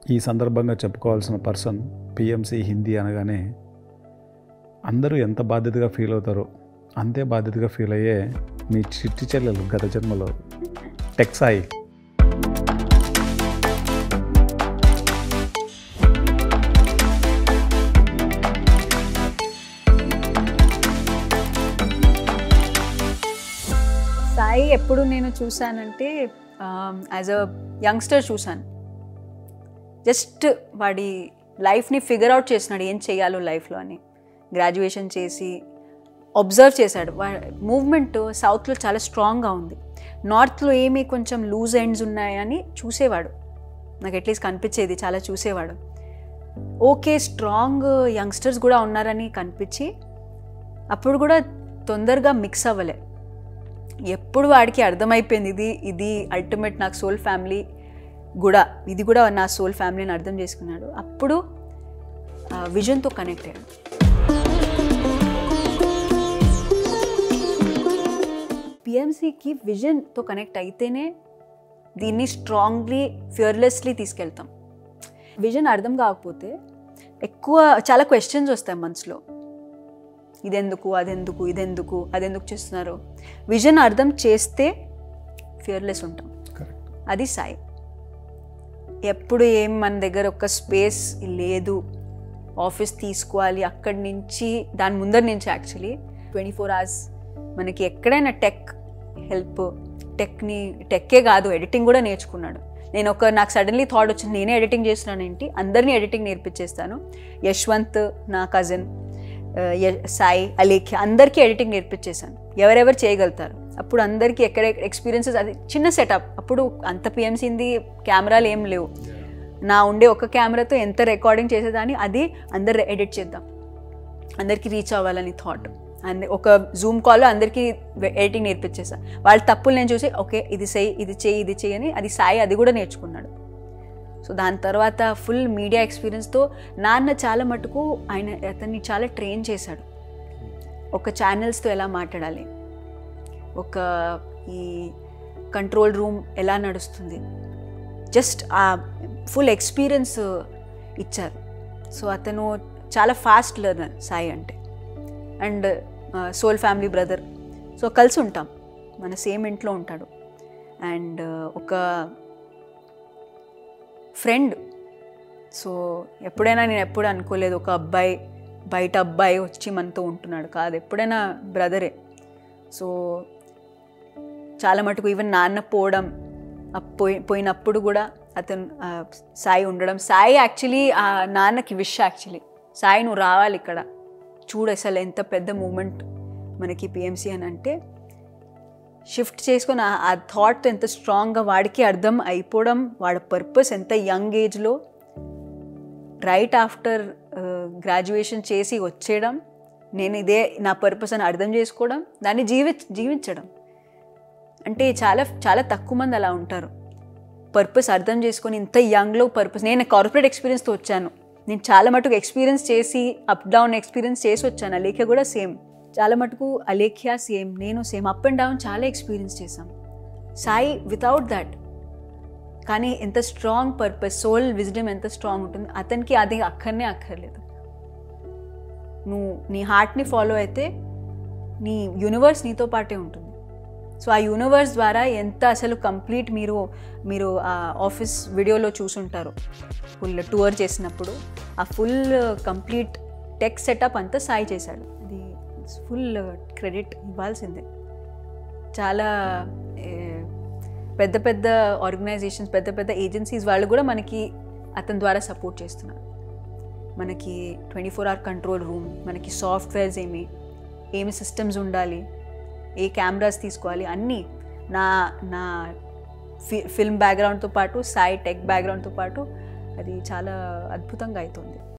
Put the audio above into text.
ఈ సందర్భంగా చెప్పుకోవాల్సిన పర్సన్ పిఎంసి హిందీ అనగానే అందరూ ఎంత బాధ్యతగా ఫీల్ అవుతారో అంతే బాధ్యతగా ఫీల్ అయ్యే మీ చిట్టి చెల్లెలు గత జన్మలో టెక్సాయి సాయి ఎప్పుడు నేను చూశానంటే యాజ్ అ యంగ్స్టర్ చూశాను జస్ట్ వాడి లైఫ్ని ఫిగర్ అవుట్ చేసినాడు ఏం చేయాలో లైఫ్లో అని గ్రాడ్యుయేషన్ చేసి అబ్జర్వ్ చేశాడు మూవ్మెంట్ సౌత్లో చాలా స్ట్రాంగ్గా ఉంది నార్త్లో ఏమి కొంచెం లూజ్ ఎండ్స్ ఉన్నాయని చూసేవాడు నాకు అట్లీస్ట్ కనిపించేది చాలా చూసేవాడు ఓకే స్ట్రాంగ్ యంగ్స్టర్స్ కూడా ఉన్నారని కనిపించి అప్పుడు కూడా తొందరగా మిక్స్ అవ్వలే ఎప్పుడు వాడికి అర్థమైపోయింది ఇది ఇది అల్టిమేట్ నాకు సోల్ ఫ్యామిలీ కూడా ఇది కూడా నా సోల్ ఫ్యామిలీని అర్థం చేసుకున్నాడు అప్పుడు విజన్తో కనెక్ట్ అయ్యాడు పిఎంసీకి విజన్తో కనెక్ట్ అయితేనే దీన్ని స్ట్రాంగ్లీ ఫియర్లెస్లీ తీసుకెళ్తాం విజన్ అర్థం కాకపోతే ఎక్కువ చాలా క్వశ్చన్స్ వస్తాయి మనసులో ఇదెందుకు అదెందుకు ఇదెందుకు అదెందుకు చేస్తున్నారు విజన్ అర్థం చేస్తే ఫియర్లెస్ ఉంటాం అది సాయి ఎప్పుడు ఏం మన దగ్గర ఒక స్పేస్ లేదు ఆఫీస్ తీసుకోవాలి అక్కడి నుంచి దాని ముందర నుంచి యాక్చువల్లీ ట్వంటీ ఫోర్ అవర్స్ మనకి ఎక్కడైనా టెక్ హెల్ప్ టెక్ని టెక్కే కాదు ఎడిటింగ్ కూడా నేర్చుకున్నాడు నేను ఒక నాకు సడన్లీ థాట్ వచ్చింది నేనే ఎడిటింగ్ చేస్తున్నాను ఏంటి అందరినీ ఎడిటింగ్ నేర్పించేస్తాను యశ్వంత్ నా కజిన్ సాయి అలేఖ్య అందరికీ ఎడిటింగ్ నేర్పించేశాను ఎవరెవరు చేయగలుగుతారు అప్పుడు అందరికీ ఎక్కడ ఎక్స్పీరియన్సెస్ అది చిన్న సెటప్ అప్పుడు అంత పిఎంసింది కెమెరాలు ఏం లేవు నా ఉండే ఒక కెమెరాతో ఎంత రికార్డింగ్ చేసేదాన్ని అది అందరు ఎడిట్ చేద్దాం అందరికీ రీచ్ అవ్వాలని థాట్ అండ్ ఒక జూమ్ కాల్లో అందరికీ ఎడిటింగ్ నేర్పించేసా వాళ్ళ తప్పులు నేను చూసి ఓకే ఇది చెయ్యి ఇది చెయ్యి ఇది చెయ్యి అని అది సాయి అది కూడా నేర్చుకున్నాడు సో దాని తర్వాత ఫుల్ మీడియా ఎక్స్పీరియన్స్తో నాన్న చాలా మటుకు ఆయన అతన్ని చాలా ట్రైన్ చేశాడు ఒక ఛానల్స్తో ఎలా మాట్లాడాలి ఒక ఈ కంట్రోల్ రూమ్ ఎలా నడుస్తుంది జస్ట్ ఆ ఫుల్ ఎక్స్పీరియన్స్ ఇచ్చారు సో అతను చాలా ఫాస్ట్ లెర్నర్ సాయి అంటే and soul family brother so కలిసి ఉంటాం మన సేమ్ ఇంట్లో ఉంటాడు అండ్ ఒక ఫ్రెండ్ సో ఎప్పుడైనా నేను ఎప్పుడు అనుకోలేదు ఒక అబ్బాయి బయట అబ్బాయి వచ్చి మనతో ఉంటున్నాడు కాదు ఎప్పుడైనా బ్రదరే సో చాలా మటుకు ఈవెన్ నాన్న పోవడం పోయి పోయినప్పుడు కూడా అతను సాయి ఉండడం సాయి యాక్చువల్లీ ఆ నాన్నకి విష్ యాక్చువల్లీ సాయి నువ్వు రావాలి ఇక్కడ చూడు అసలు ఎంత పెద్ద మూమెంట్ మనకి పిఎంసీ అని అంటే షిఫ్ట్ చేసుకొని ఆ థాట్ ఎంత స్ట్రాంగ్గా వాడికి అర్థం అయిపోవడం వాడి పర్పస్ ఎంత యంగ్ ఏజ్లో రైట్ ఆఫ్టర్ గ్రాడ్యుయేషన్ చేసి వచ్చేయడం నేను ఇదే నా పర్పస్ అని అర్థం చేసుకోవడం దాన్ని జీవి జీవించడం అంటే చాలా చాలా తక్కువ మంది అలా ఉంటారు పర్పస్ అర్థం చేసుకొని ఇంత యంగ్లో పర్పస్ నేను కార్పొరేట్ ఎక్స్పీరియన్స్తో వచ్చాను నేను చాలా మటుకు ఎక్స్పీరియన్స్ చేసి అప్ డౌన్ ఎక్స్పీరియన్స్ చేసి వచ్చాను అలేఖ్య కూడా సేమ్ చాలా మటుకు అలేఖ్య సేమ్ నేను సేమ్ అప్ అండ్ డౌన్ చాలా ఎక్స్పీరియన్స్ చేశాం సాయి వితౌట్ దట్ కానీ ఎంత స్ట్రాంగ్ పర్పస్ సోల్ విజ్డమ్ ఎంత స్ట్రాంగ్ ఉంటుంది అతనికి అది అక్కడనే అక్కర్లేదు నువ్వు నీ హార్ట్ని ఫాలో అయితే నీ యూనివర్స్ నీతో పాటే ఉంటుంది సో ఆ యూనివర్స్ ద్వారా ఎంత అసలు కంప్లీట్ మీరు మీరు ఆ ఆఫీస్ వీడియోలో చూసుంటారు ఫుల్ టూర్ చేసినప్పుడు ఆ ఫుల్ కంప్లీట్ టెక్ సెటప్ అంతా సాయి చేశాడు అది ఫుల్ క్రెడిట్ ఇవ్వాల్సిందే చాలా పెద్ద పెద్ద ఆర్గనైజేషన్స్ పెద్ద పెద్ద ఏజెన్సీస్ వాళ్ళు కూడా మనకి అతని ద్వారా సపోర్ట్ చేస్తున్నారు మనకి twenty four hour control room మనకి సాఫ్ట్వేర్స్ ఏమి ఏమి సిస్టమ్స్ ఉండాలి ఏ కెమెరాస్ తీసుకోవాలి అన్నీ నా నా ఫి ఫిల్మ్ బ్యాక్గ్రౌండ్తో పాటు సాయి టెక్ బ్యాక్గ్రౌండ్తో పాటు అది చాలా అద్భుతంగా అవుతుంది